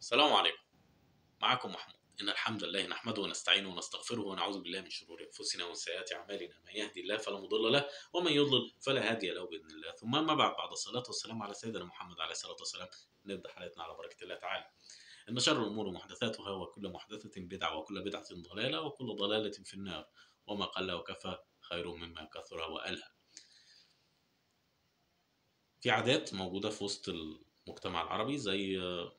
السلام عليكم معكم محمود إن الحمد لله نحمده ونستعينه ونستغفره ونعوذ بالله من شرور أنفسنا ومن سيئات أعمالنا من يهدي الله فلا مضل له ومن يضلل فلا هادي له بإذن الله ثم أما بعد بعد الصلاة والسلام على سيدنا محمد عليه الصلاة والسلام نبدأ حلقتنا على بركة الله تعالى إن شر الأمور محدثاتها وكل محدثة بدعة وكل بدعة ضلالة وكل ضلالة في النار وما قل وكفى خير مما كثر وألهى في عادات موجودة في وسط المجتمع العربي زي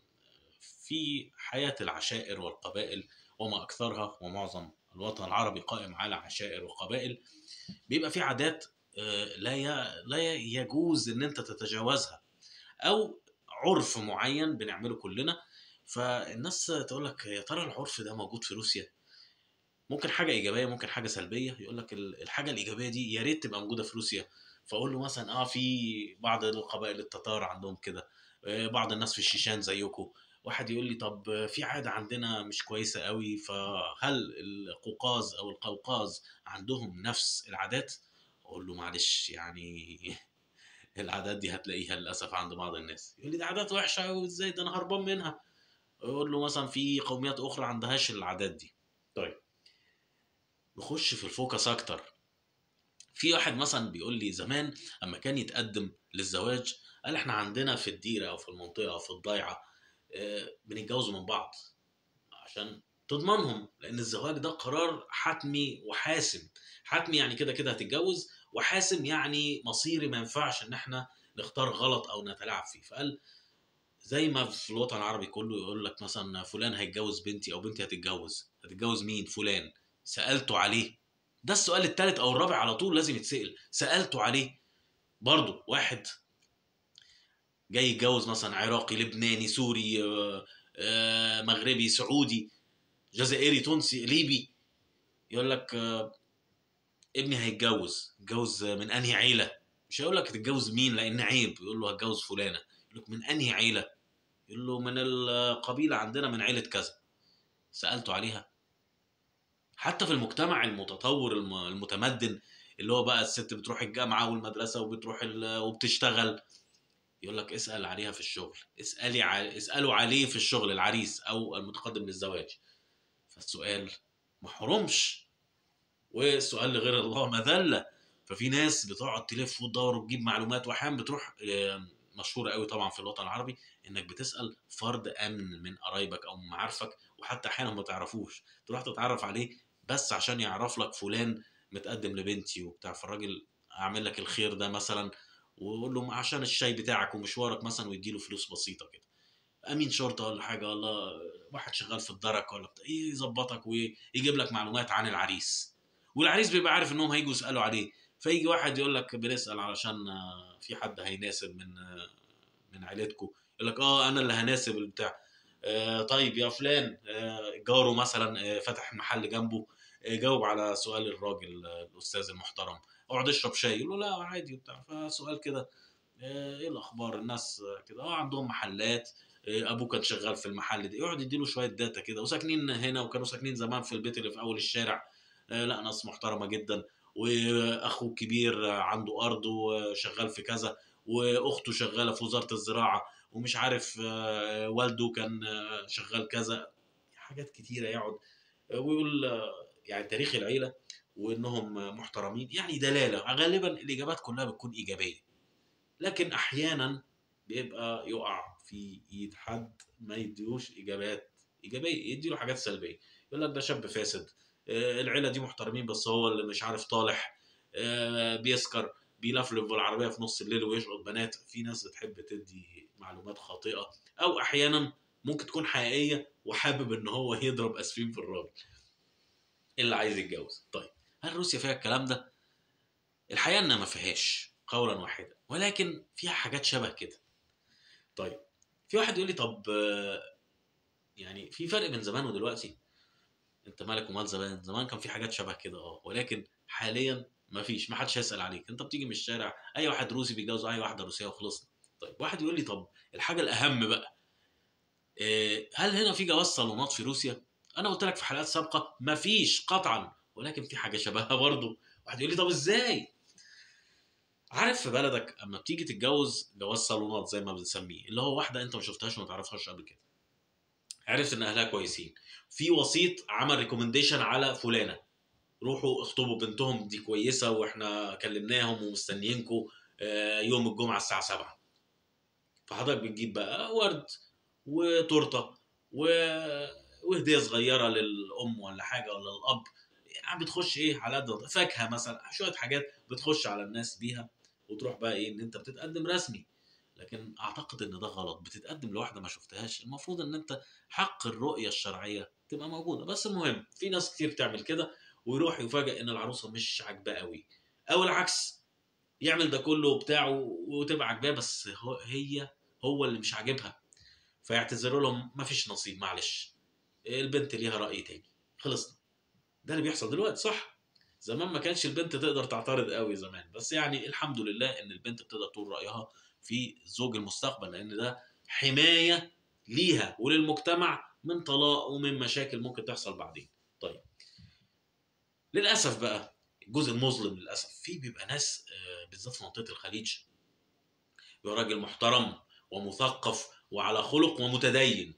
في حياة العشائر والقبائل وما أكثرها ومعظم الوطن العربي قائم على عشائر وقبائل بيبقى في عادات لا ي- لا يجوز إن أنت تتجاوزها أو عرف معين بنعمله كلنا فالناس تقول لك يا ترى العرف ده موجود في روسيا ممكن حاجة إيجابية ممكن حاجة سلبية يقول لك ال- الحاجة الإيجابية دي يا ريت تبقى موجودة في روسيا فأقول له مثلا اه في بعض القبائل التتار عندهم كده آه، بعض الناس في الشيشان زيكم واحد يقول لي طب في عادة عندنا مش كويسة قوي فهل القوقاز أو القوقاز عندهم نفس العادات؟ أقول له معلش يعني العادات دي هتلاقيها للأسف عند بعض الناس يقول لي دي عادات وحشة قوي ازاي ده أنا هربان منها أقول له مثلا في قوميات أخرى عندهاش العادات دي طيب نخش في الفوكس أكتر في واحد مثلا بيقول لي زمان اما كان يتقدم للزواج قال احنا عندنا في الديره او في المنطقه او في الضيعه آه، بنتجوز من بعض عشان تضمنهم لان الزواج ده قرار حتمي وحاسم حتمي يعني كده كده هتتجوز وحاسم يعني مصيري ما ينفعش ان احنا نختار غلط او نتلاعب فيه فقال زي ما في الوطن العربي كله يقول لك مثلا فلان هيتجوز بنتي او بنتي هتتجوز هتتجوز مين فلان سالته عليه ده السؤال الثالث او الرابع على طول لازم يتسال سالته عليه برضه واحد جاي يتجوز مثلا عراقي لبناني سوري آه، آه، مغربي سعودي جزائري تونسي ليبي يقول لك آه، ابني هيتجوز اتجوز من انهي عيله مش هيقول لك تتجوز مين لان عيب يقول له هتجوز فلانه يقول لك من انهي عيله يقول له من القبيله عندنا من عيله كذا سالته عليها حتى في المجتمع المتطور الم- المتمدن اللي هو بقى الست بتروح الجامعه والمدرسه وبتروح ال- وبتشتغل يقول لك اسال عليها في الشغل اسالي ع... اسالوا عليه في الشغل العريس او المتقدم للزواج فالسؤال ما حرمش والسؤال لغير الله مذله ففي ناس بتقعد تلف وتدور وتجيب معلومات واحيانا بتروح آه، مشهوره قوي طبعا في الوطن العربي انك بتسال فرد امن من قرايبك او من معارفك وحتى احيانا ما تعرفوش تروح تتعرف عليه بس عشان يعرف لك فلان متقدم لبنتي وبتاع فالراجل اعمل لك الخير ده مثلا ويقول له عشان الشاي بتاعك ومشوارك مثلا ويديله فلوس بسيطه كده امين شرطه ولا حاجه ولا واحد شغال في الدرك ولا بتاع يظبطك ويجيب لك معلومات عن العريس والعريس بيبقى عارف انهم هيجوا يسالوا عليه فيجي واحد يقول لك بنسال علشان آه، في حد هيناسب من آه، من عيلتكم يقول لك اه انا اللي هناسب البتاع آه طيب يا فلان آه جاره مثلا آه فتح محل جنبه آه جاوب على سؤال الراجل آه الاستاذ المحترم اقعد اشرب شاي يقول له لا عادي وبتاع فسؤال كده آه، ايه الاخبار الناس آه، كده اه عندهم محلات آه، ابوه كان شغال في المحل ده يقعد يديله شويه داتا كده وساكنين هنا وكانوا ساكنين زمان في البيت اللي في اول الشارع آه، لا ناس محترمه جدا واخوه الكبير آه، عنده ارض وشغال في كذا واخته شغاله في وزاره الزراعه ومش عارف آه، والده كان آه، شغال كذا حاجات كتيره يقعد آه، ويقول آه، يعني تاريخ العيله وانهم آه، محترمين يعني دلاله غالبا الاجابات كلها بتكون ايجابيه لكن احيانا بيبقى يقع في ايد حد ما يديلوش اجابات ايجابيه يديله حاجات سلبيه يقول لك ده شاب فاسد آه، العيله دي محترمين بس هو اللي مش عارف طالح آه، بيسكر بيلفلف بالعربيه في نص الليل ويشقط بنات في ناس بتحب تدي معلومات خاطئه او احيانا ممكن تكون حقيقيه وحابب ان هو يضرب اسفين في الراجل اللي عايز يتجوز طيب هل روسيا فيها الكلام ده الحقيقه انها ما فيهاش قولا واحدا ولكن فيها حاجات شبه كده طيب في واحد يقول لي طب آه، يعني في فرق بين زمان ودلوقتي انت مالك ومال زمان زمان كان في حاجات شبه كده اه ولكن حاليا ما فيش ما حدش هيسال عليك انت بتيجي من الشارع اي واحد روسي بيتجوز اي واحده روسيه وخلصنا طيب واحد يقول لي طب الحاجه الاهم بقى آه، هل هنا في جواز صالونات في روسيا انا قلت لك في حلقات سابقه ما فيش قطعا ولكن في حاجه شبهها برضه واحد يقول لي طب ازاي عارف في بلدك اما بتيجي تتجوز جواز صالونات زي ما بنسميه اللي هو واحده انت ما شفتهاش وما تعرفهاش قبل كده عرفت ان اهلها كويسين في وسيط عمل ريكومنديشن على فلانه روحوا اخطبوا بنتهم دي كويسه واحنا كلمناهم ومستنيينكم آه، يوم الجمعه الساعه 7 فحضرتك بتجيب بقى ورد وتورته و... وهديه صغيره للام ولا حاجه ولا الاب يعني بتخش ايه على قد فاكهه مثلا شويه حاجات بتخش على الناس بيها وتروح بقى ايه ان انت بتتقدم رسمي لكن اعتقد ان ده غلط بتتقدم لواحده ما شفتهاش المفروض ان انت حق الرؤيه الشرعيه تبقى موجوده بس المهم في ناس كتير تعمل كده ويروح يفاجئ ان العروسه مش عاجباه قوي او العكس يعمل ده كله بتاعه وتبقى عاجباه بس هو هي هو اللي مش عاجبها فيعتذروا لهم مفيش نصيب معلش البنت ليها راي تاني خلصنا ده اللي بيحصل دلوقتي صح زمان ما كانش البنت تقدر تعترض قوي زمان بس يعني الحمد لله ان البنت بتقدر تقول رايها في زوج المستقبل لان ده حمايه ليها وللمجتمع من طلاق ومن مشاكل ممكن تحصل بعدين طيب للاسف بقى الجزء المظلم للاسف في بيبقى ناس آه، بالذات في منطقه الخليج يبقى راجل محترم ومثقف وعلى خلق ومتدين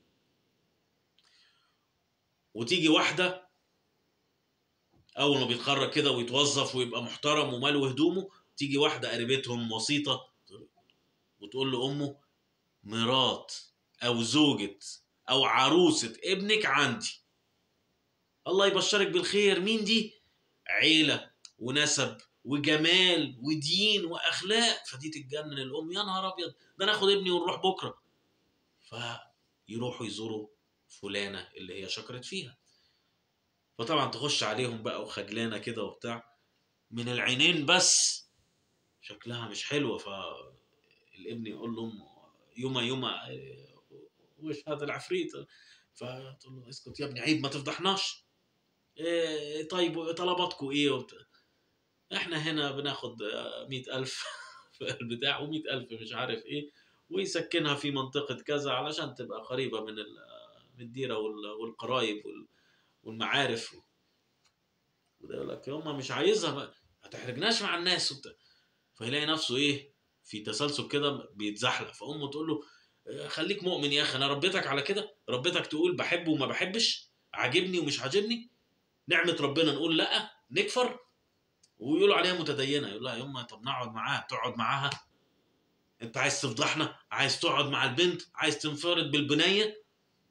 وتيجي واحده اول ما بيتخرج كده ويتوظف ويبقى محترم وماله هدومه تيجي واحده قريبتهم وسيطه وتقول لامه مرات او زوجة او عروسة ابنك عندي الله يبشرك بالخير مين دي عيلة ونسب وجمال ودين واخلاق فدي تتجنن الام يا نهار ابيض ده انا اخد ابني ونروح بكره فيروحوا يزوروا فلانه اللي هي شكرت فيها فطبعا تخش عليهم بقى وخجلانه كده وبتاع من العينين بس شكلها مش حلوه فالابن يقول لهم يوما يوما وش هذا العفريت فتقول له اسكت يا ابني عيب ما تفضحناش إيه طيب طلباتكم ايه وبتاع. احنا هنا بناخد مئة ألف في البتاع ومئة ألف مش عارف ايه ويسكنها في منطقة كذا علشان تبقى قريبة من من الديرة والقرايب والمعارف وده يقول لك يوم مش عايزها ما تحرجناش مع الناس وبتاع فيلاقي نفسه ايه في تسلسل كده بيتزحلق فامه تقول له خليك مؤمن يا اخي انا ربيتك على كده ربيتك تقول بحبه وما بحبش عاجبني ومش عاجبني نعمه ربنا نقول لا نكفر ويقولوا عليها متدينه يقول لها يما طب نقعد معاها تقعد معاها انت عايز تفضحنا عايز تقعد مع البنت عايز تنفرد بالبنيه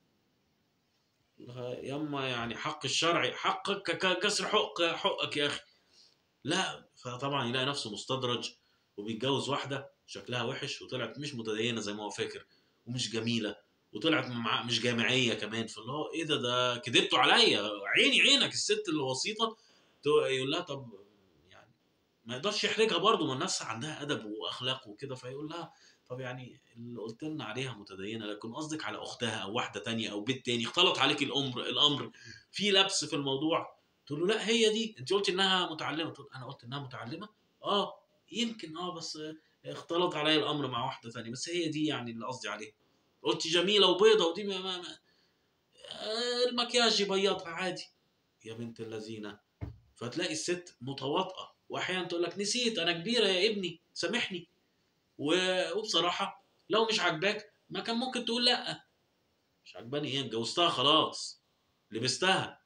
يما يعني حق الشرعي حقك كسر حق حقك يا اخي لا فطبعا يلاقي نفسه مستدرج وبيتجوز واحده شكلها وحش وطلعت مش متدينه زي ما هو فاكر ومش جميله وطلعت مع مش جامعيه كمان فاللي هو ايه ده ده كدبتوا عليا عيني عينك الست اللي وسيطه يقول لها طب يعني ما يقدرش يحرجها برضه ما الناس عندها ادب واخلاق وكده فيقول لها طب يعني اللي قلت لنا عليها متدينه لكن قصدك على اختها او واحده تانية او بيت تاني اختلط عليك الامر الامر في لبس في الموضوع تقول له لا هي دي انت قلت انها متعلمه تقول انا قلت انها متعلمه اه يمكن اه بس اختلط عليا الامر مع واحده ثانيه بس هي دي يعني اللي قصدي عليه قلت جميله وبيضه ودي ما ما ما المكياج يبيضها عادي يا بنت اللذينه فتلاقي الست متواطئه واحيانا تقول لك نسيت انا كبيره يا ابني سامحني وبصراحه لو مش عاجباك ما كان ممكن تقول لا مش عاجباني ايه اتجوزتها خلاص لبستها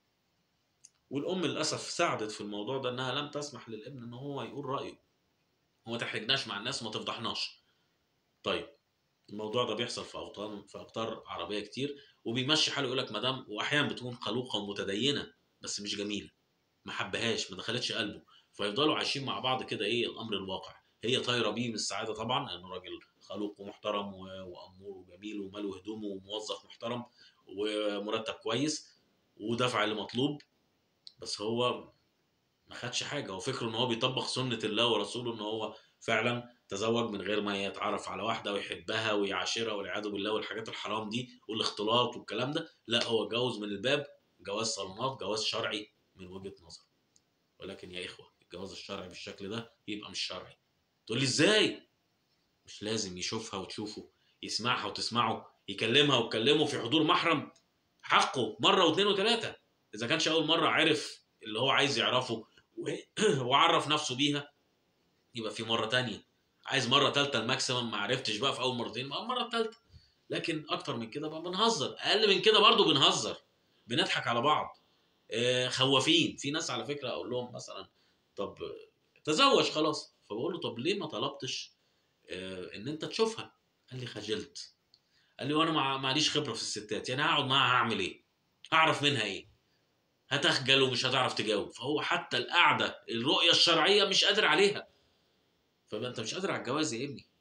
والام للاسف ساعدت في الموضوع ده انها لم تسمح للابن ان هو يقول رايه وما تحرجناش مع الناس وما تفضحناش طيب الموضوع ده بيحصل في اوطان في اقطار عربيه كتير وبيمشي حاله يقول لك مدام واحيانا بتكون خلوقه ومتدينه بس مش جميله ما حبهاش ما دخلتش قلبه فيفضلوا عايشين مع بعض كده ايه الامر الواقع هي طايره بيه من السعاده طبعا لانه راجل خلوق ومحترم وامور وجميل وماله هدومه وموظف محترم ومرتب كويس ودفع اللي مطلوب بس هو ما خدش حاجه هو فكره ان هو بيطبق سنه الله ورسوله ان هو فعلا تزوج من غير ما يتعرف على واحده ويحبها ويعاشرها والعياذ بالله والحاجات الحرام دي والاختلاط والكلام ده لا هو اتجوز من الباب جواز صالونات جواز شرعي من وجهه نظر ولكن يا اخوه الجواز الشرعي بالشكل ده يبقى مش شرعي تقول لي ازاي مش لازم يشوفها وتشوفه يسمعها وتسمعه يكلمها وتكلمه في حضور محرم حقه مره واثنين وثلاثه اذا كانش اول مره عرف اللي هو عايز يعرفه وعرف نفسه بيها يبقى في مره تانية عايز مره ثالثه الماكسيمم ما عرفتش بقى في اول مرتين بقى المره الثالثه لكن اكتر من كده بقى بنهزر اقل من كده برضو بنهزر بنضحك على بعض آه، خوافين في ناس على فكره اقول لهم مثلا طب تزوج خلاص فبقول له طب ليه ما طلبتش آه، ان انت تشوفها قال لي خجلت قال لي وانا مع- معليش خبره في الستات يعني هقعد معاها هعمل ايه هعرف منها ايه هتخجل ومش هتعرف تجاوب فهو حتى القعده الرؤيه الشرعيه مش قادر عليها فبقى انت مش قادر على الجواز يا ابني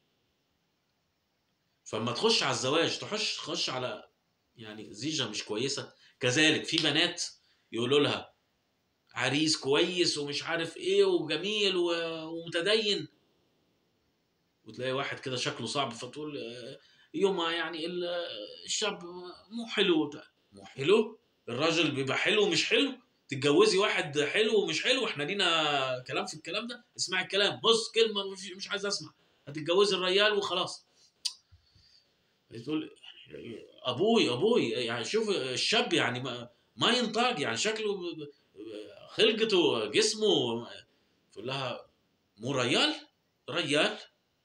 فلما تخش على الزواج تخش تخش على يعني زيجه مش كويسه كذلك في بنات يقولوا لها عريس كويس ومش عارف ايه وجميل و- ومتدين وتلاقي واحد كده شكله صعب فتقول آه، يوم يعني ال- الشاب مو حلو مو حلو الراجل بيبقى حلو ومش حلو تتجوزي واحد حلو ومش حلو احنا لينا كلام في الكلام ده اسمعي الكلام بص كلمه مش, مش عايز اسمع هتتجوزي الريال وخلاص تقول ابوي ابوي يعني شوف الشاب يعني ما, ما ينطق يعني شكله ب- ب- خلقته جسمه تقول لها مو ريال ريال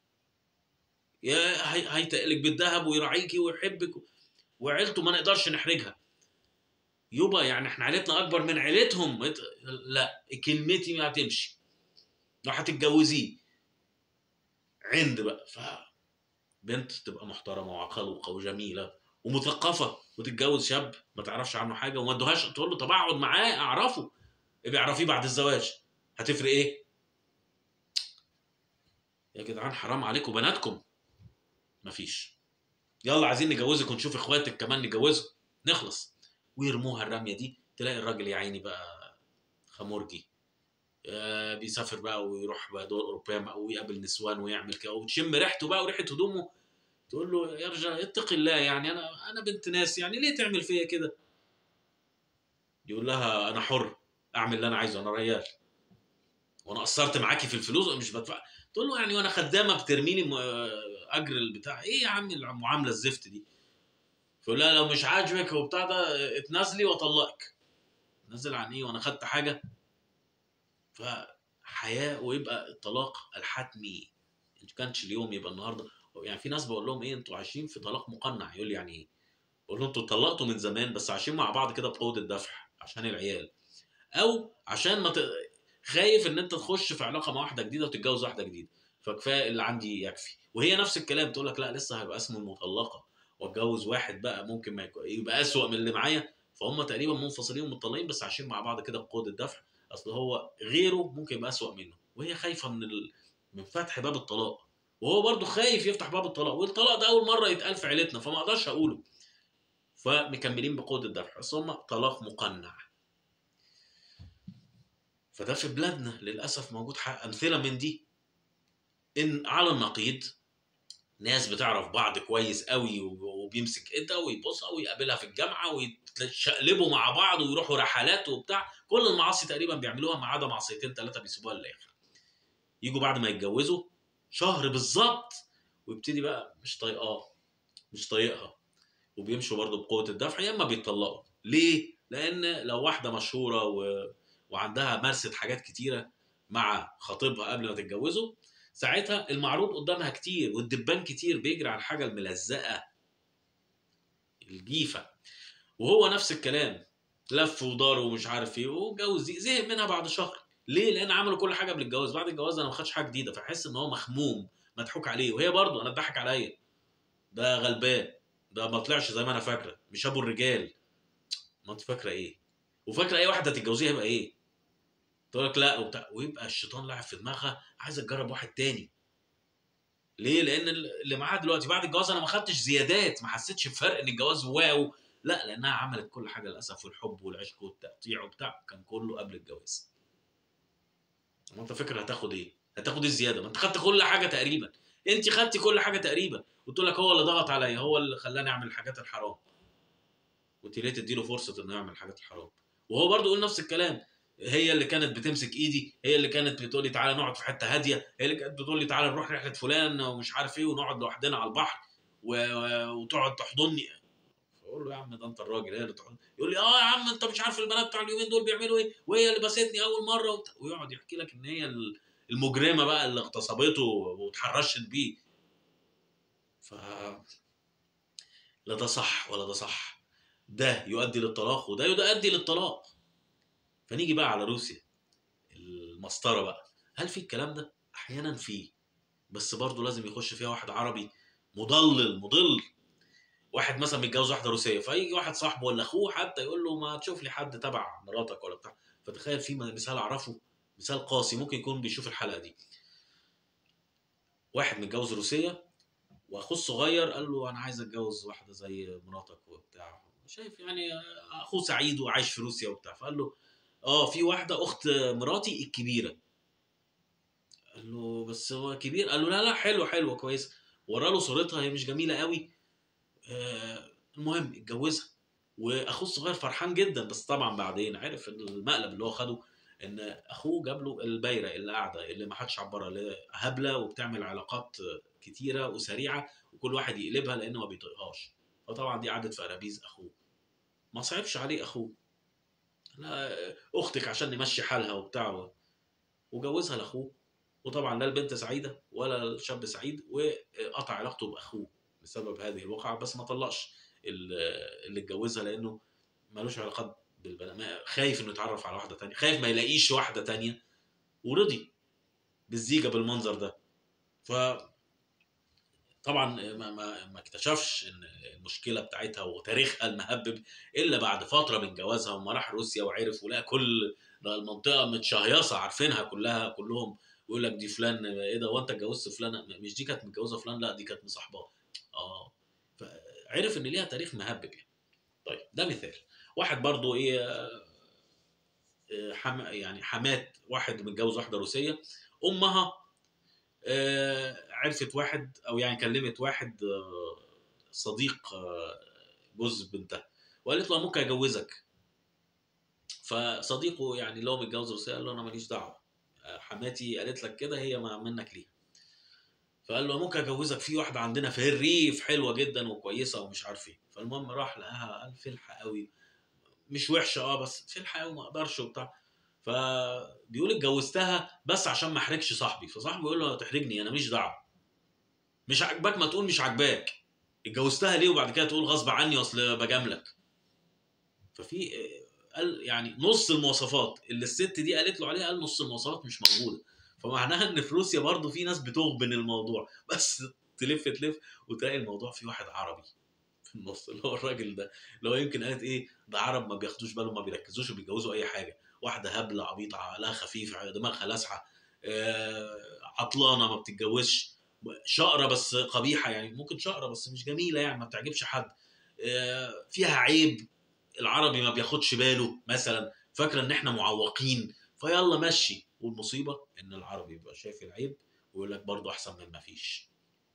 يا هي- هيتقلك بالذهب ويراعيكي ويحبك وعيلته ما نقدرش نحرجها يبا يعني احنا عيلتنا اكبر من عيلتهم إت- لا كلمتي ما هتمشي لو هتتجوزيه عند بقى ف بنت تبقى محترمه وعقلوقه وجميله ومثقفه وتتجوز شاب ما تعرفش عنه حاجه وما ادوهاش تقول له طب اقعد معاه اعرفه ابقى اعرفيه بعد الزواج هتفرق ايه؟ يا جدعان حرام عليكم بناتكم مفيش يلا عايزين نجوزك ونشوف اخواتك كمان نجوزهم نخلص ويرموها الرميه دي تلاقي الراجل يا عيني بقى خمورجي آه، بيسافر بقى ويروح بقى دول اوروبيه بقى ويقابل نسوان ويعمل كده وتشم ريحته بقى وريحه هدومه تقول له يا رجال اتق الله يعني انا انا بنت ناس يعني ليه تعمل فيا كده؟ يقول لها انا حر اعمل اللي انا عايزه انا ريال وانا قصرت معاكي في الفلوس مش بدفع تقول له يعني وانا خدامه بترميني م- اجر البتاع ايه يا عم المعامله الزفت دي فيقول لها لو مش عاجبك وبتاع ده اتنازلي واطلقك نزل عن ايه وانا خدت حاجه فحياه ويبقى الطلاق الحتمي ان كانش اليوم يبقى النهارده يعني في ناس بقول لهم ايه انتوا عايشين في طلاق مقنع يقول لي يعني ايه بقول لهم انتوا اتطلقتوا من زمان بس عايشين مع بعض كده بقوه الدفع عشان العيال او عشان ما ت... خايف ان انت تخش في علاقه مع واحده جديده وتتجوز واحده جديده فكفايه اللي عندي يكفي وهي نفس الكلام تقول لك لا لسه هيبقى اسمه المطلقه واتجوز واحد بقى ممكن ما يكو- يبقى اسوأ من اللي معايا فهم تقريبا منفصلين ومطلقين بس عايشين مع بعض كده بقوه الدفع اصل هو غيره ممكن يبقى اسوأ منه وهي خايفه من ال... من فتح باب الطلاق وهو برضه خايف يفتح باب الطلاق والطلاق ده اول مره يتقال في عيلتنا فما اقدرش اقوله فمكملين بقوه الدفع بس هم طلاق مقنع فده في بلادنا للاسف موجود ح- امثله من دي ان على النقيض ناس بتعرف بعض كويس قوي و- وبيمسك ايدها ويبصها ويقابلها في الجامعه ويتشقلبوا مع بعض ويروحوا رحلات وبتاع كل المعاصي تقريبا بيعملوها ما عدا معصيتين ثلاثه بيسيبوها للاخر يجوا بعد ما يتجوزوا شهر بالظبط ويبتدي بقى مش طايقاه مش طايقها وبيمشوا برضه بقوه الدفع يا اما بيتطلقوا ليه؟ لان لو واحده مشهوره و... وعندها مارست حاجات كتيره مع خطيبها قبل ما تتجوزه ساعتها المعروض قدامها كتير والدبان كتير بيجري على الحاجه الملزقه الجيفه وهو نفس الكلام لف ودار ومش عارف ايه وجوز زهق منها بعد شهر ليه؟ لان عملوا كل حاجه قبل الجواز بعد الجواز انا ما خدش حاجه جديده فحس ان هو مخموم مضحوك عليه وهي برضه انا اتضحك عليا ده غلبان ده ما طلعش زي ما انا فاكره مش ابو الرجال ما انت فاكره ايه وفاكره اي واحده تتجوزيها يبقى ايه تقول لك لا وبتاع ويبقى الشيطان لاعب في دماغها عايزه تجرب واحد تاني ليه لان اللي معاها دلوقتي بعد الجواز انا ما خدتش زيادات ما حسيتش بفرق ان الجواز واو لا لانها عملت كل حاجه للاسف والحب والعشق والتقطيع وبتاع كان كله قبل الجواز ما انت فاكر هتاخد ايه هتاخد ايه زياده ما انت خدت كل حاجه تقريبا انت خدتي كل حاجه تقريبا قلت لك هو اللي ضغط عليا هو اللي خلاني اعمل الحاجات الحرام وانت ليه تديله فرصه انه يعمل الحاجات الحرام وهو برضه يقول نفس الكلام هي اللي كانت بتمسك ايدي هي اللي كانت بتقول لي تعالى نقعد في حته هاديه هي اللي كانت بتقول لي تعالى نروح رحله فلان ومش عارف ايه ونقعد لوحدنا على البحر و... وتقعد تحضني اقول له يا عم ده انت الراجل هي اللي تحضن يقول لي اه يا عم انت مش عارف البنات بتوع اليومين دول بيعملوا ايه وهي اللي باستني اول مره وبت... ويقعد يحكي لك ان هي ال- المجرمه بقى اللي اغتصبته واتحرشت بيه ف لا ده صح ولا ده صح ده يؤدي للطلاق وده يؤدي للطلاق فنيجي بقى على روسيا المسطره بقى هل في الكلام ده احيانا فيه بس برضه لازم يخش فيها واحد عربي مضلل مضل واحد مثلا متجوز واحده روسيه فيجي واحد صاحبه ولا اخوه حتى يقول له ما تشوف لي حد تبع مراتك ولا بتاع فتخيل في مثال اعرفه مثال قاسي ممكن يكون بيشوف الحلقه دي واحد متجوز روسيه واخوه الصغير قال له انا عايز اتجوز واحده زي مراتك وبتاع شايف يعني اخوه سعيد وعايش في روسيا وبتاع فقال له اه في واحده اخت مراتي الكبيره قال له بس هو كبير قال له لا لا حلو حلو كويس ورا له صورتها هي مش جميله قوي آه المهم اتجوزها واخوه الصغير فرحان جدا بس طبعا بعدين عرف المقلب اللي هو خده ان اخوه جاب له البايره اللي قاعده اللي ما حدش عبرها اللي هبله وبتعمل علاقات كتيره وسريعه وكل واحد يقلبها لانه ما بيطيقهاش فطبعا دي قعدت في ارابيز اخوه ما صعبش عليه اخوه لا اختك عشان نمشي حالها وبتاع وجوزها لاخوه وطبعا لا البنت سعيده ولا الشاب سعيد وقطع علاقته باخوه بسبب هذه الوقعه بس ما طلقش اللي اتجوزها لانه ملوش علاقات بالبنات خايف انه يتعرف على واحده تانية خايف ما يلاقيش واحده تانية ورضي بالزيجه بالمنظر ده ف طبعا ما, ما, ما اكتشفش ان المشكله بتاعتها وتاريخها المهبب الا بعد فتره من جوازها وما راح روسيا وعرف ولقى كل المنطقه متشهيصه عارفينها كلها كلهم يقول لك دي فلان ايه ده وانت اتجوزت فلانه مش دي كانت متجوزه فلان لا دي كانت مصاحباه اه فعرف ان ليها تاريخ مهبب يعني طيب ده مثال واحد برضو ايه حم يعني حمات واحد متجوز واحده روسيه امها عرفت واحد او يعني كلمت واحد صديق جوز بنتها وقالت له ممكن اجوزك فصديقه يعني اللي هو متجوز روسيه قال له انا ماليش دعوه حماتي قالت لك كده هي منك ليها فقال له ممكن اجوزك في واحده عندنا في الريف حلوه جدا وكويسه ومش عارف ايه فالمهم راح لقاها قال فلحه قوي مش وحشه اه بس فلحه قوي ما اقدرش وبتاع فبيقول اتجوزتها بس عشان ما احرجش صاحبي فصاحبي بيقول له تحرجني انا مش دعوه مش عاجباك ما تقول مش عاجباك اتجوزتها ليه وبعد كده تقول غصب عني اصل بجاملك ففي قال يعني نص المواصفات اللي الست دي قالت له عليها قال نص المواصفات مش موجوده فمعناها ان في روسيا برضه في ناس بتغبن الموضوع بس تلف تلف وتلاقي الموضوع في واحد عربي في النص اللي هو الراجل ده اللي هو يمكن قالت ايه ده عرب ما بياخدوش بالهم ما بيركزوش وبيتجوزوا اي حاجه واحده هبله عبيطه عقلها خفيف دماغها لاسعه آه عطلانه ما بتتجوزش شقره بس قبيحه يعني ممكن شقره بس مش جميله يعني ما بتعجبش حد آه فيها عيب العربي ما بياخدش باله مثلا فاكره ان احنا معوقين فيلا مشي والمصيبه ان العربي يبقى شايف العيب ويقول لك برضه احسن من ما فيش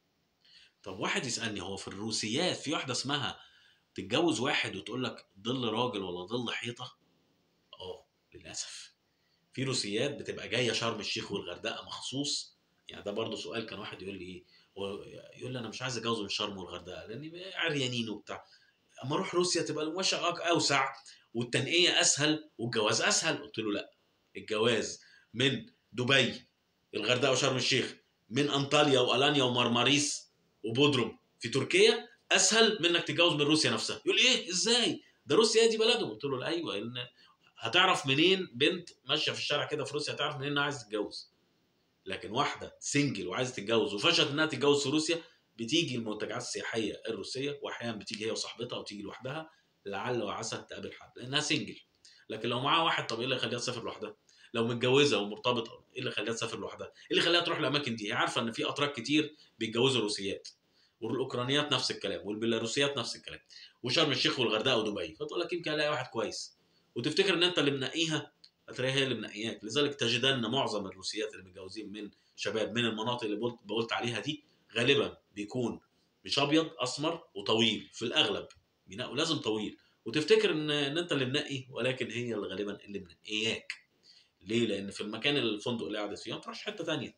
طب واحد يسالني هو في الروسيات في واحده اسمها تتجوز واحد وتقول لك ظل راجل ولا ظل حيطه اه للاسف في روسيات بتبقى جايه شرم الشيخ والغردقه مخصوص يعني ده برضه سؤال كان واحد يقول لي ايه يقول لي انا مش عايز اتجوز من شرم والغردقه لان عريانين وبتاع اما اروح روسيا تبقى القماشه اوسع والتنقيه اسهل والجواز اسهل قلت له لا الجواز من دبي الغردقه وشرم الشيخ من انطاليا والانيا ومرماريس وبودروم في تركيا اسهل من انك تتجوز من روسيا نفسها يقول ايه ازاي ده روسيا دي بلدهم قلت له ايوه ان هتعرف منين بنت ماشيه في الشارع كده في روسيا هتعرف منين انها عايزه تتجوز لكن واحده سنجل وعايزه تتجوز وفشلت انها تتجوز في روسيا بتيجي المنتجعات السياحيه الروسيه واحيانا بتيجي هي وصاحبتها او تيجي لوحدها لعل وعسى تقابل حد لانها سنجل لكن لو معاها واحد طب ايه اللي يخليها تسافر لوحدها لو متجوزه ومرتبطه ايه اللي يخليها تسافر لوحدها ايه اللي يخليها تروح الاماكن دي هي عارفه ان في اتراك كتير بيتجوزوا روسيات والاوكرانيات نفس الكلام والبيلاروسيات نفس الكلام وشرم الشيخ والغردقه ودبي فتقول لك يمكن الاقي واحد كويس وتفتكر ان انت اللي منقيها هتلاقيها هي اللي منقياك لذلك تجدن معظم الروسيات اللي متجوزين من شباب من المناطق اللي قلت قلت عليها دي غالبا بيكون مش ابيض اسمر وطويل في الاغلب بينقوا لازم طويل وتفتكر ان ان انت اللي منقي ولكن هي اللي غالبا اللي منقياك ليه؟ لان في المكان الفندق اللي قعدت فيه ما تروحش حته ثانيه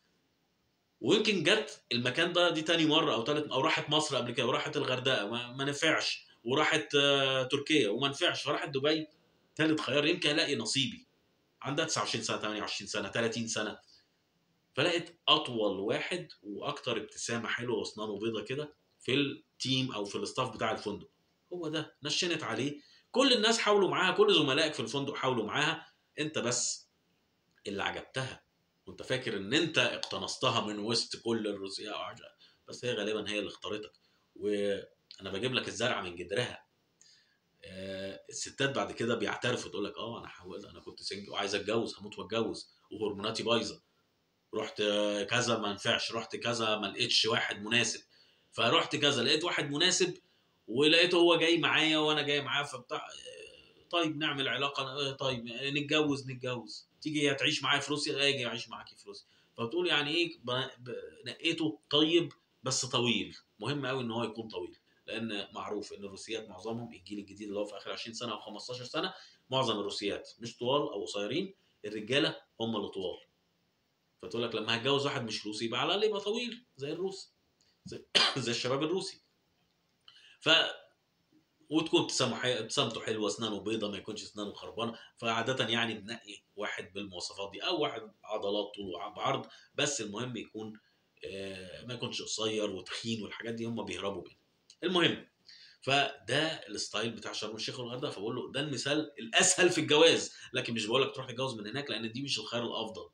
ويمكن جت المكان ده دي تاني مره او ثالث او راحت مصر قبل كده وراحت الغردقه ما, ما نفعش وراحت آه تركيا وما نفعش فراحت دبي ثالث خيار يمكن الاقي نصيبي عندها 29 سنه 28 سنه 30 سنه فلقيت اطول واحد واكتر ابتسامه حلوه واسنانه بيضه كده في التيم او في الاستاف بتاع الفندق هو ده نشنت عليه كل الناس حاولوا معاها كل زملائك في الفندق حاولوا معاها انت بس اللي عجبتها وانت فاكر ان انت اقتنصتها من وسط كل الروسيا بس هي غالبا هي اللي اختارتك وانا بجيب لك الزرعه من جدرها آه، الستات بعد كده بيعترفوا تقول لك اه انا حاولت انا كنت سنجل وعايز اتجوز هموت واتجوز وهرموناتي بايظه رحت كذا ما نفعش رحت كذا ما لقيتش واحد مناسب فرحت كذا لقيت واحد مناسب ولقيته هو جاي معايا وانا جاي معاه فبتاع طيب نعمل علاقه طيب نتجوز نتجوز تيجي يا تعيش معايا في روسيا اجي اعيش معاكي في روسيا فبتقول يعني ايه نقيته طيب بس طويل مهم قوي ان هو يكون طويل لان معروف ان الروسيات معظمهم الجيل الجديد اللي هو في اخر 20 سنه او 15 سنه معظم الروسيات مش طوال او قصيرين الرجاله هم اللي طوال فتقول لك لما هتجوز واحد مش روسي يبقى على الاقل يبقى طويل زي الروسي زي, زي الشباب الروسي ف وتكون ابتسامته حلوه اسنانه بيضه ما يكونش اسنانه خربانه فعاده يعني بنقي واحد بالمواصفات دي او واحد عضلات طول وعرض بس المهم يكون آه، ما يكونش قصير وتخين والحاجات دي هم بيهربوا منها المهم فده الستايل بتاع شرم الشيخ والغردقه فبقول له ده المثال الاسهل في الجواز لكن مش بقول لك تروح تتجوز من هناك لان دي مش الخيار الافضل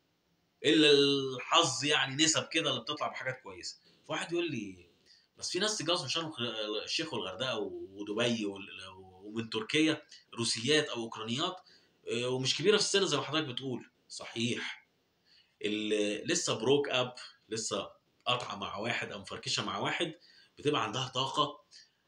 الا الحظ يعني نسب كده اللي بتطلع بحاجات كويسه فواحد يقول لي بس في ناس تتجوز من شرم الشيخ والغردقه ودبي ومن تركيا روسيات او اوكرانيات آه، ومش كبيره في السن زي ما حضرتك بتقول صحيح اللي لسه بروك اب لسه قاطعه مع واحد او مفركشه مع واحد بتبقى عندها طاقه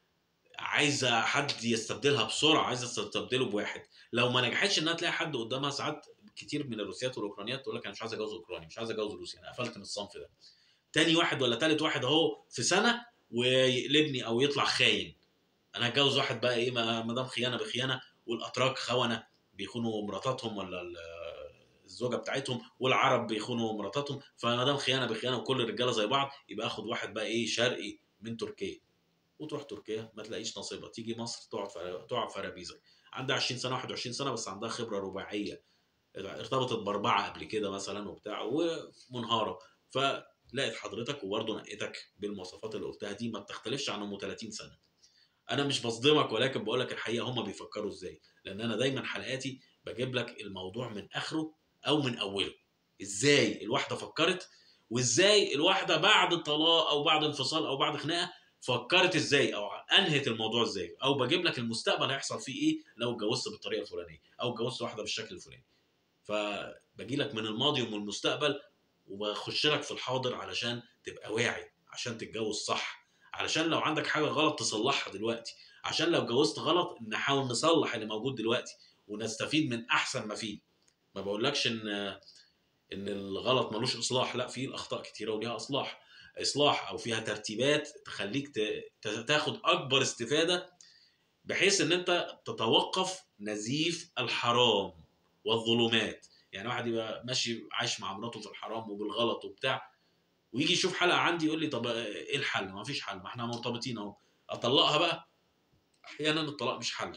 عايزه حد يستبدلها بسرعه عايزه تستبدله بواحد لو ما نجحتش انها تلاقي حد قدامها ساعات كتير من الروسيات والاوكرانيات تقول لك انا مش عايز اتجوز اوكراني مش عايز اتجوز روسي انا قفلت من الصنف ده تاني واحد ولا تالت واحد اهو في سنه ويقلبني او يطلع خاين انا هتجوز واحد بقى ايه ما دام خيانه بخيانه والاتراك خونه بيخونوا مراتاتهم ولا الزوجه بتاعتهم والعرب بيخونوا مراتاتهم فما دام خيانه بخيانه وكل الرجاله زي بعض يبقى اخد واحد بقى ايه شرقي من تركيا وتروح تركيا ما تلاقيش نصيبها تيجي مصر تقعد في تقعد في رابيزا عندها 20 سنه 21 سنه بس عندها خبره رباعيه ارتبطت باربعه قبل كده مثلا وبتاع ومنهاره فلقيت حضرتك وبرضه نقيتك بالمواصفات اللي قلتها دي ما بتختلفش عن ام 30 سنه انا مش بصدمك ولكن بقول لك الحقيقه هم بيفكروا ازاي لان انا دايما حلقاتي بجيب لك الموضوع من اخره او من اوله ازاي الواحده فكرت وازاي الواحده بعد الطلاق او بعد انفصال او بعد خناقه فكرت ازاي او انهت الموضوع ازاي او بجيب لك المستقبل هيحصل فيه ايه لو اتجوزت بالطريقه الفلانيه او اتجوزت واحده بالشكل الفلاني فبجي لك من الماضي ومن المستقبل وبخش لك في الحاضر علشان تبقى واعي عشان تتجوز صح علشان لو عندك حاجه غلط تصلحها دلوقتي عشان لو اتجوزت غلط نحاول نصلح اللي موجود دلوقتي ونستفيد من احسن ما فيه ما بقولكش ان ان الغلط ملوش اصلاح لا في الاخطاء كتيره وليها اصلاح اصلاح او فيها ترتيبات تخليك تاخد اكبر استفاده بحيث ان انت تتوقف نزيف الحرام والظلمات يعني واحد يبقى ماشي عايش مع مراته في الحرام وبالغلط وبتاع ويجي يشوف حلقه عندي يقول لي طب ايه الحل ما فيش حل ما احنا مرتبطين اهو اطلقها بقى احيانا الطلاق مش حل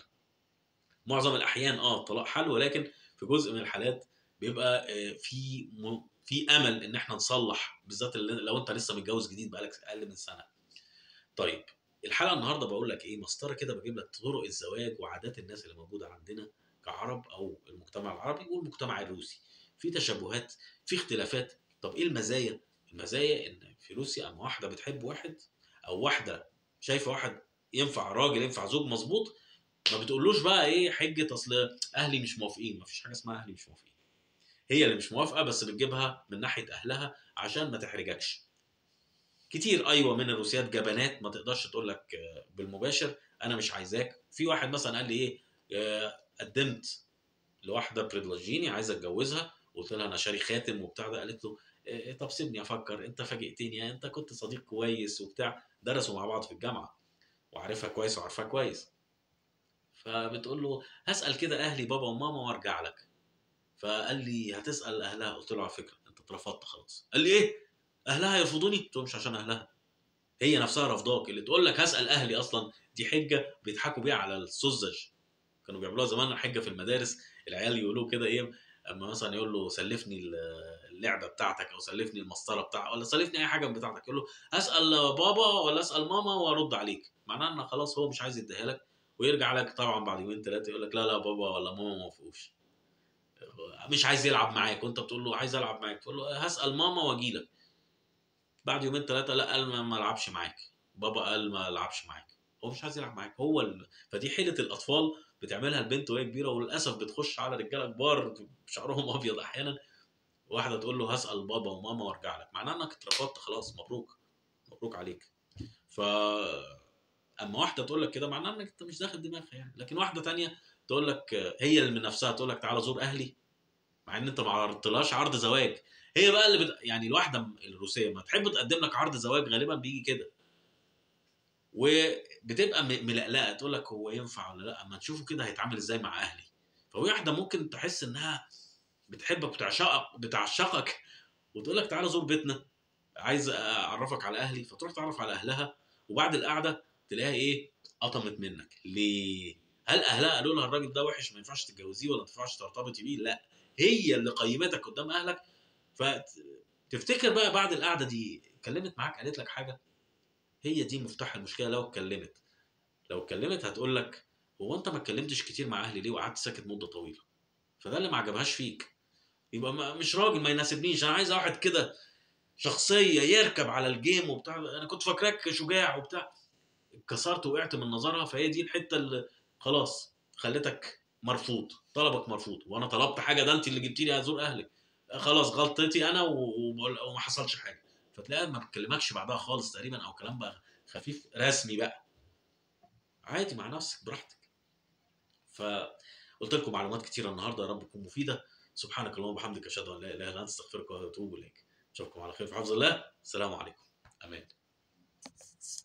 معظم الاحيان اه الطلاق حل ولكن في جزء من الحالات بيبقى آه، في في امل ان احنا نصلح بالذات لو انت لسه متجوز جديد بقالك اقل من سنه. طيب الحلقه النهارده بقول لك ايه مسطره كده بجيب لك طرق الزواج وعادات الناس اللي موجوده عندنا كعرب او المجتمع العربي والمجتمع الروسي. في تشابهات في اختلافات طب ايه المزايا؟ المزايا ان في روسيا اما واحده بتحب واحد او واحده شايفه واحد ينفع راجل ينفع زوج مظبوط ما بتقولوش بقى ايه حجه اصل اهلي مش موافقين ما فيش حاجه اسمها اهلي مش موافقين هي اللي مش موافقه بس بتجيبها من ناحيه اهلها عشان ما تحرجكش كتير ايوه من الروسيات جبانات ما تقدرش تقول لك بالمباشر انا مش عايزاك في واحد مثلا قال لي ايه آه، قدمت لواحده بريدلاجيني عايز اتجوزها قلت لها انا شاري خاتم وبتاع ده قالت له إيه طب سيبني افكر انت فاجئتني انت كنت صديق كويس وبتاع درسوا مع بعض في الجامعه وعارفها كويس وعارفها كويس فبتقول له هسال كده اهلي بابا وماما وارجع لك فقال لي هتسال اهلها قلت له على فكره انت اترفضت خلاص قال لي ايه اهلها يرفضوني قلت له مش عشان اهلها هي نفسها رفضاك اللي تقول لك هسال اهلي اصلا دي بيضحكوا بيها على السذج كانوا بيعملوها زمان حجه في المدارس العيال يقولوا كده ايه اما مثلا يقول له سلفني ال- اللعبه بتاعتك او سلفني المسطره بتاعتك ولا سلفني اي حاجه من بتاعتك يقول له اسال بابا ولا اسال ماما وارد عليك معناه ان خلاص هو مش عايز يديها لك ويرجع لك طبعا بعد يومين ثلاثه يقول لك لا لا بابا ولا ماما ما وافقوش مش عايز يلعب معاك وانت بتقول له عايز العب معاك تقول له هسال ماما واجي لك بعد يومين ثلاثه لا قال ما ما العبش معاك بابا قال ما العبش معاك هو مش عايز يلعب معاك هو ال... فدي حيله الاطفال بتعملها البنت وهي كبيره وللاسف بتخش على رجاله كبار شعرهم ابيض احيانا واحده تقول له هسال بابا وماما وارجع لك معناه انك اترفضت خلاص مبروك مبروك عليك ف اما واحده تقول لك كده معناه انك انت مش داخل دماغها يعني لكن واحده تانية تقول لك هي اللي من نفسها تقول لك تعالى زور اهلي مع ان انت ما عرضتلهاش عرض زواج هي بقى اللي بت... يعني الواحده الروسيه ما تحب تقدم لك عرض زواج غالبا بيجي كده وبتبقى م- ملقلقه تقول لك هو ينفع ولا لا اما نشوفه كده هيتعامل ازاي مع اهلي فهي واحده ممكن تحس انها بتحبك بتعشقك بتعشقك وتقول لك تعالى زور بيتنا عايز اعرفك على اهلي فتروح تعرف على اهلها وبعد القعده تلاقيها ايه قطمت منك ليه هل اهلها قالوا لها الراجل ده وحش ما ينفعش تتجوزيه ولا ما ينفعش ترتبطي بيه لا هي اللي قيمتك قدام اهلك فتفتكر بقى بعد القعده دي اتكلمت معاك قالت لك حاجه هي دي مفتاح المشكله لو اتكلمت لو اتكلمت هتقول لك هو انت ما اتكلمتش كتير مع اهلي ليه وقعدت ساكت مده طويله فده اللي ما عجبهاش فيك يبقى ما مش راجل ما يناسبنيش انا عايز واحد كده شخصيه يركب على الجيم وبتاع انا كنت فاكراك شجاع وبتاع اتكسرت وقعت من نظرها فهي دي الحته اللي خلاص خلتك مرفوض طلبك مرفوض وانا طلبت حاجه ده انت اللي جبتي لي ازور اهلك خلاص غلطتي انا و- و- وما حصلش حاجه فتلاقيها ما بتكلمكش بعدها خالص تقريبا او كلام بقى خفيف رسمي بقى عادي مع نفسك براحتك فقلت لكم معلومات كتيره النهارده يا رب تكون مفيده سبحانك اللهم وبحمدك اشهد ان لا اله الا انت استغفرك واتوب اليك اشوفكم على خير في حفظ الله السلام عليكم امان